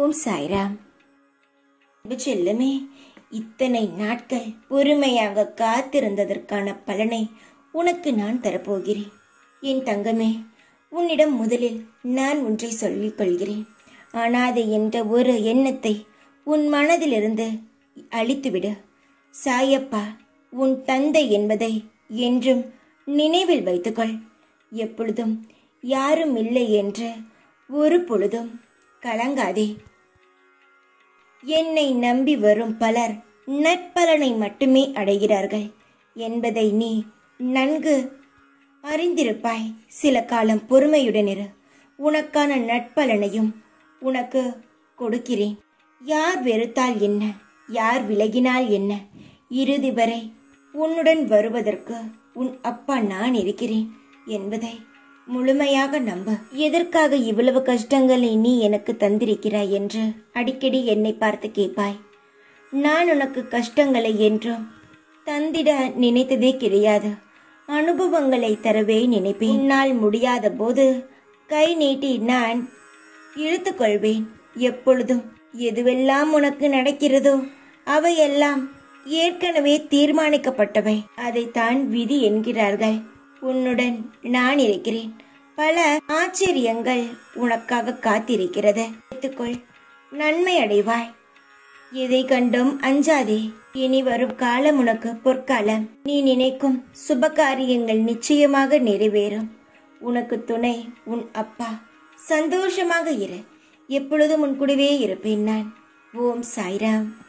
ஓம் சாய்ராம் அன்பு செல்லமே இத்தனை நாட்கள் பொறுமையாக காத்திருந்ததற்கான பலனை உனக்கு நான் தரப்போகிறேன் என் தங்கமே உன்னிடம் முதலில் நான் ஒன்றை சொல்லிக் கொள்கிறேன் அனாதை என்ற ஒரு எண்ணத்தை உன் மனதிலிருந்து அழித்துவிடு சாயப்பா உன் தந்தை என்பதை என்றும் நினைவில் வைத்துக்கொள் எப்பொழுதும் யாரும் இல்லை என்று ஒரு பொழுதும் கலங்காதே என்னை நம்பி வரும் பலர் நற்பலனை மட்டுமே அடைகிறார்கள் என்பதை நீ நன்கு அறிந்திருப்பாய் சில காலம் பொறுமையுடன் இரு உனக்கான நட்பலனையும் உனக்கு கொடுக்கிறேன் யார் வெறுத்தால் என்ன யார் விலகினால் என்ன இறுதி வரை உன்னுடன் வருவதற்கு உன் அப்பா நான் இருக்கிறேன் என்பதை முழுமையாக நம்ப எதற்காக இவ்வளவு கஷ்டங்களை நீ எனக்கு தந்திருக்கிறாய் என்று அடிக்கடி என்னை பார்த்து கேட்பாய் நான் உனக்கு கஷ்டங்களை என்றும் தந்திட நினைத்ததே கிடையாது அனுபவங்களை தரவே நினைப்பேன் உன்னால் முடியாத போது கை நீட்டி நான் இழுத்துக்கொள்வேன் எப்பொழுதும் எதுவெல்லாம் உனக்கு நடக்கிறதோ அவையெல்லாம் ஏற்கனவே தீர்மானிக்கப்பட்டவை அதைத்தான் விதி என்கிறார்கள் உன்னுடன் நான் இருக்கிறேன் பல ஆச்சரியங்கள் உனக்காக காத்திருக்கிறது எடுத்துக்கொள் நன்மை அடைவாய் எதை கண்டும் அஞ்சாதே இனி வரும் காலம் உனக்கு பொற்காலம் நீ நினைக்கும் சுப காரியங்கள் நிச்சயமாக நிறைவேறும் உனக்கு துணை உன் அப்பா சந்தோஷமாக இரு எப்பொழுதும் உன் கூடவே இருப்பேன் நான் ஓம் சாய்ராம்